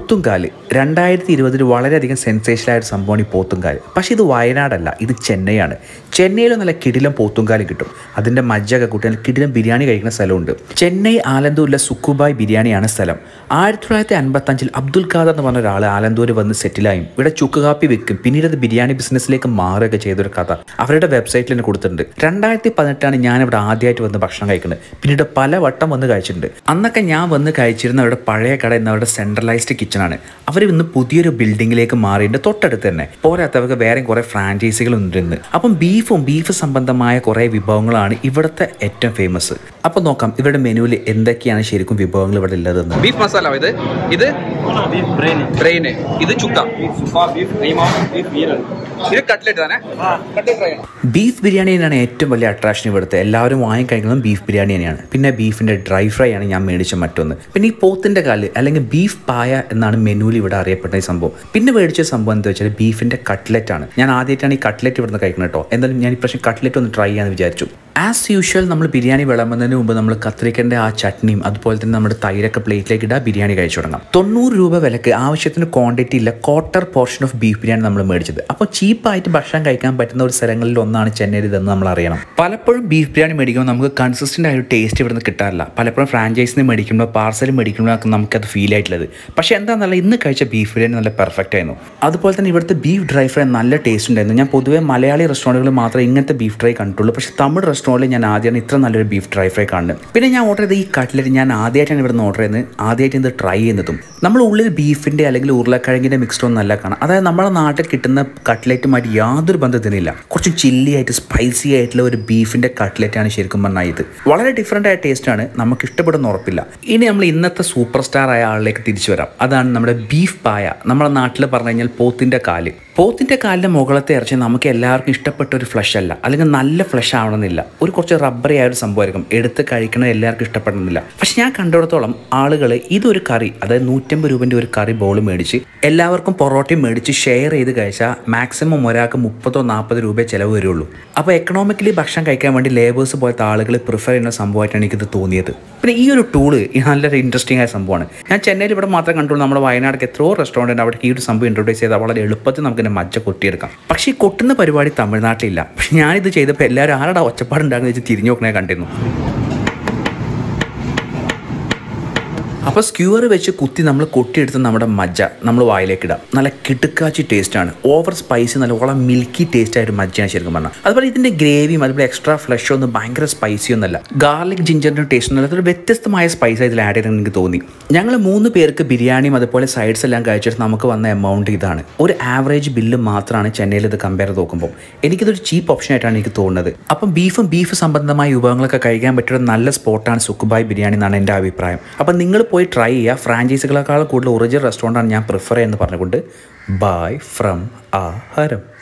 പോത്തുംകാല് രണ്ടായിരത്തി ഇരുപതിൽ വളരെയധികം സെൻസേഷനായ ഒരു സംഭവമാണ് ഈ പോത്തുംകാല് പക്ഷേ ഇത് വയനാടല്ല ഇത് ചെന്നൈയാണ് ചെന്നൈയിൽ നല്ല കിടിലം പോത്തുംകാല് കിട്ടും അതിൻ്റെ മജ്ജൊക്കെ കൂട്ടി നല്ല കിടിലം ബിരിയാണി കഴിക്കുന്ന സ്ഥലമുണ്ട് ചെന്നൈ ആലന്തൂരിലെ സുക്കുബായ് ബിരിയാണിയാണ് സ്ഥലം ആയിരത്തി തൊള്ളായിരത്തി അൻപത്തഞ്ചിൽ അബ്ദുൽ ഖാദർ എന്ന് പറഞ്ഞ ഒരാൾ ആലന്തൂർ വന്ന് സെറ്റിലായും ഇവിടെ ചുക്ക് കാപ്പി വെക്കും പിന്നീട് അത് ബിരിയാണി ബിസിനസ്സിലേക്ക് മാറുകയൊക്കെ ചെയ്തൊരു കഥ അവരുടെ വെബ്സൈറ്റിൽ തന്നെ കൊടുത്തിട്ടുണ്ട് രണ്ടായിരത്തി പതിനെട്ടാണ് ഞാൻ ഇവിടെ ആദ്യമായിട്ട് വന്ന് ഭക്ഷണം കഴിക്കുന്നത് പിന്നീട് പല വട്ടം വന്ന് കഴിച്ചിട്ടുണ്ട് അന്നൊക്കെ ഞാൻ വന്ന് കഴിച്ചിരുന്ന അവരുടെ പഴയ കട എന്ന അവരുടെ സെൻട്രലൈസ്ഡ് കിച്ചണാണ് അവർ ഇന്ന് പുതിയൊരു ബിൽഡിങ്ങിലേക്ക് മാറിയിട്ട് തൊട്ടടുത്ത് തന്നെ പോരാത്തവർക്ക് വേറെ കുറേ ഫ്രാഞ്ചൈസികൾ ഉണ്ട് ഇന്ന് അപ്പം ബീഫും ബീഫ് സംബന്ധമായ കുറേ വിഭവങ്ങളാണ് ഇവിടുത്തെ ഏറ്റവും ഫേമസ് അപ്പം നോക്കാം ഇവരുടെ മെനുവിൽ എന്തൊക്കെയാണ് ശരിക്കും വിഭവങ്ങൾ ഇവിടെ ഉള്ളതെന്ന് ബീഫ് മസാല ഇത് ഇത് beef brain, ബ്രെയിന് ഇത് ചുക്ക beef suka, beef cream, beef veal. ഇത് കട്ട്ലറ്റ് തന്നെ കട്ട്ലറ്റ് ഫ്രൈ ആണ് ബീഫ് ബിരിയാണി തന്നെയാണ് ഏറ്റവും വലിയ അട്രാക്ഷൻ ഇവിടുത്തെ എല്ലാവരും വാങ്ങി കഴിക്കുന്നതും ബീഫ് ബിരിയാണി തന്നെയാണ് പിന്നെ ബീഫിൻ്റെ ഡ്രൈ ഫ്രൈ ആണ് ഞാൻ മേടിച്ച മറ്റൊന്ന് പിന്നെ ഈ പോത്തിൻ്റെ കാല് അല്ലെങ്കിൽ ബീഫ് പായ എന്നാണ് മെനുവിൽ ഇവിടെ അറിയപ്പെടുന്ന ഈ സംഭവം പിന്നെ മേടിച്ച സംഭവം എന്താ വെച്ചാൽ ബീഫിൻ്റെ കട്ട്ലറ്റ് ആണ് ഞാൻ ആദ്യമായിട്ടാണ് ഈ കട്ട്ലറ്റ് ഇവിടുന്ന് കഴിക്കുന്നത് കേട്ടോ എന്തായാലും ഞാൻ ഇപ്രാവശ്യം കട്ട്ലറ്റ് ഒന്ന് ട്രൈ ചെയ്യാമെന്ന് വിചാരിച്ചു ആസ് യൂഷ്വൽ നമ്മൾ ബിരിയാണി വിളമ്പുന്നതിന് മുമ്പ് നമ്മൾ കത്രിക്കൻ്റെ ആ ചട്നിയും അതുപോലെ തന്നെ നമ്മുടെ തൈരൊക്കെ പ്ലേറ്റിലേക്ക് ഇടുക ബിരിയാണി കഴിച്ചു തുടങ്ങാം തൊണ്ണൂറ് രൂപ വിലക്ക് ആവശ്യത്തിന് ക്വാണ്ടിറ്റി ഇല്ല quarter portion of beef biryani നമ്മൾ മേടിച്ചത് അപ്പോൾ ചീപ്പായിട്ട് ഭക്ഷണം കഴിക്കാൻ പറ്റുന്ന ഒരു സ്ഥലങ്ങളിൽ ഒന്നാണ് ചെന്നൈയിൽ ഇതെന്ന് നമ്മൾ അറിയണം പലപ്പോഴും ബീഫ് ബിരിയാണി മേടിക്കുമ്പോൾ നമുക്ക് കൺസിസ്റ്റൻ്റ് ആയ ഒരു ടേസ്റ്റ് ഇവിടുന്ന് കിട്ടാറില്ല പലപ്പോഴും ഫ്രാഞ്ചൈസിന് മേടിക്കുമ്പോൾ പാർസൽ മേടിക്കുമ്പോഴൊക്കെ നമുക്കത് ഫീൽ ആയിട്ടുള്ളത് പക്ഷേ എന്താണെന്നല്ല ഇന്ന് കഴിച്ച ബീഫ് ബിരിയാണി നല്ല പെർഫെക്റ്റ് ആയിരുന്നു അതുപോലെ തന്നെ ഇവിടുത്തെ ബീഫ് ഡ്രൈ ഫ്രൈ നല്ല ടേസ്റ്റ് ഉണ്ടായിരുന്നു ഞാൻ പൊതുവേ മലയാളി റെസ്റ്റോറൻറ്റുകളിൽ മാത്രമേ ഇങ്ങനത്തെ ബീഫ് ഡ്രൈ കണ്ടിട്ടുള്ളൂ പക്ഷേ തമിഴ് റെസ്റ്റോറൻറ്റിൽ ഞാൻ ആദ്യമാണ് ഇത്ര നല്ലൊരു ബീഫ് ഡ്രൈ ഫ്രൈ കാണുന്നത് പിന്നെ ഞാൻ ഓർഡർ ചെയ്ത ഈ കട്ട്ലറ്റ് ഞാൻ ആദ്യമായിട്ടാണ് ഇവിടുന്ന് ഓർഡർ ചെയ്യുന്നത് ആദ്യമായിട്ട് ഇത് ട്രൈ ചെയ്യുന്നതും നമ്മൾ ഉള്ളിൽ ബീഫിൻ്റെ അല്ലെങ്കിൽ ഉരുളക്കിഴങ്ങിൻ്റെ മിക്സ്ഡ് ഒന്നും അല്ല കാണാം അതായത് നമ്മുടെ നാട്ടിൽ കിട്ടുന്ന കട്ട്ലറ്റുമായിട്ട് യാതൊരു ബന്ധത്തിനില്ല കുറച്ച് ചില്ലി ആയിട്ട് സ്പൈസി ആയിട്ടുള്ള ഒരു ബീഫിൻ്റെ കട്ട്ലറ്റാണ് ശരിക്കും പറഞ്ഞാൽ ഇത് വളരെ ഡിഫറെൻ്റ് ആയ ടേസ്റ്റാണ് നമുക്ക് ഇഷ്ടപ്പെടുന്ന ഉറപ്പില്ല ഇനി നമ്മൾ ഇന്നത്തെ സൂപ്പർ സ്റ്റാർ ആയ ആളിലേക്ക് തിരിച്ചു വരാം അതാണ് നമ്മുടെ ബീഫ് പായ നമ്മുടെ നാട്ടിൽ പറഞ്ഞു കഴിഞ്ഞാൽ പോത്തിൻ്റെ കാല് പോത്തിൻ്റെ കാലിൻ്റെ മുകളത്തെ ഇറച്ചി നമുക്ക് എല്ലാവർക്കും ഇഷ്ടപ്പെട്ട ഒരു ഫ്ലഷ് അല്ല അല്ലെങ്കിൽ നല്ല ഫ്ലഷ് ആവണമെന്നില്ല ഒരു കുറച്ച് റബ്ബറി ആയ ഒരു സംഭവമായിരിക്കും എടുത്ത് കഴിക്കണത് എല്ലാവർക്കും ഇഷ്ടപ്പെടണമെന്നില്ല പക്ഷെ ഞാൻ കണ്ടിടത്തോളം ആളുകൾ ഇതൊരു കറി അതായത് നൂറ്റമ്പത് രൂപൻ്റെ ഒരു കറി ബോൾ മേടിച്ച് എല്ലാവർക്കും പൊറോട്ടയും മേടിച്ച് ഷെയർ ചെയ്ത് കഴിച്ചാൽ മാക്സിമം ഒരാൾക്ക് മുപ്പതോ നാൽപ്പത് രൂപ ചിലവ് വരുള്ളൂ അപ്പോൾ എക്കണോമിക്കലി ഭക്ഷണം കഴിക്കാൻ വേണ്ടി ലേബേഴ്സ് പോലത്തെ ആളുകൾ പ്രിഫർ ചെയ്യുന്ന സംഭവമായിട്ടാണ് എനിക്കിത് തോന്നിയത് പിന്നെ ഈ ഒരു ടൂള് നല്ലൊരു ഇൻട്രസ്റ്റിംഗ് ആയ സംഭവമാണ് ഞാൻ ചെന്നൈയിൽ ഇവിടെ മാത്രം കണ്ടുള്ളൂ നമ്മുടെ വയനാട്ടിൽ എത്രയോ റെസ്റ്റോറൻറ്റ് അവിടെ ഈ ഒരു സംഭവം ഇൻട്രൊഡ്യൂസ് ചെയ്താൽ വളരെ എളുപ്പത്തിൽ നമുക്ക് ഇതിനെ മജ്ജ കൊട്ടിയെടുക്കാം പക്ഷേ ഈ കൊട്ടുന്ന പരിപാടി തമിഴ്നാട്ടിലില്ല പക്ഷെ ഞാനിത് ചെയ്തപ്പോൾ എല്ലാവരും ആരുടെ ഒച്ചപ്പാടുണ്ടാകുന്ന വെച്ച് തിരിഞ്ഞു നോക്കണേ കണ്ടിരുന്നു അപ്പോൾ സ്ക്യൂവർ വെച്ച് കുത്തി നമ്മൾ കൊട്ടിയെടുത്ത് നമ്മുടെ മജ്ജ നമ്മൾ വായിലേക്ക് ഇടാം നല്ല കിടുക്കാച്ചി ടേസ്റ്റാണ് ഓവർ സ്പൈസി നല്ല ഓളം മിൽക്കി ടേസ്റ്റ് ആയിട്ട് മജ്ജയാണ് ശരിക്കും പറഞ്ഞാൽ അതുപോലെ ഇതിൻ്റെ ഗ്രേവിയും അതുപോലെ എക്സ്ട്രാ ഫ്ലഷ് ഒന്നും ഭയങ്കര സ്പൈസി ഒന്നല്ല ഗാർലിക് ജിഞ്ചറിൻ്റെ ടേസ്റ്റ് ഒന്നും അതൊരു വ്യത്യസ്തമായ സ്പൈസ് ഇതിൽ ആഡ് ചെയ്തെന്ന് എനിക്ക് തോന്നി ഞങ്ങൾ മൂന്ന് പേർക്ക് ബിരിയാണിയും അതുപോലെ സൈഡ്സ് എല്ലാം കഴിച്ചിട്ട് നമുക്ക് വന്ന എമൗണ്ട് ഇതാണ് ഒരു ആവറേജ് ബില്ല് മാത്രമാണ് ചെന്നൈയിൽ ഇത് കമ്പയർ ചെയ്ത് നോക്കുമ്പോൾ എനിക്കിതൊരു ചീപ്പ് ഓപ്ഷൻ ആയിട്ടാണ് എനിക്ക് തോന്നുന്നത് അപ്പം ബീഫും ബീഫ് സംബന്ധമായ വിഭവങ്ങളൊക്കെ കഴിക്കാൻ പറ്റിയ ഒരു നല്ല സ്പോട്ടാണ് സുക്കുബായ് ബിരിയാണി എന്നാണ് എൻ്റെ അഭിപ്രായം അപ്പം നിങ്ങൾ പോയി ട്രൈ ചെയ്യുക ഫ്രാഞ്ചൈസികളെക്കാൾ കൂടുതൽ ഒറിജിനൽ റെസ്റ്റോറൻ്റാണ് ഞാൻ പ്രിഫർ ചെയ്യുന്നത് പറഞ്ഞുകൊണ്ട് ബായ് ഫ്രം ആ ഹരം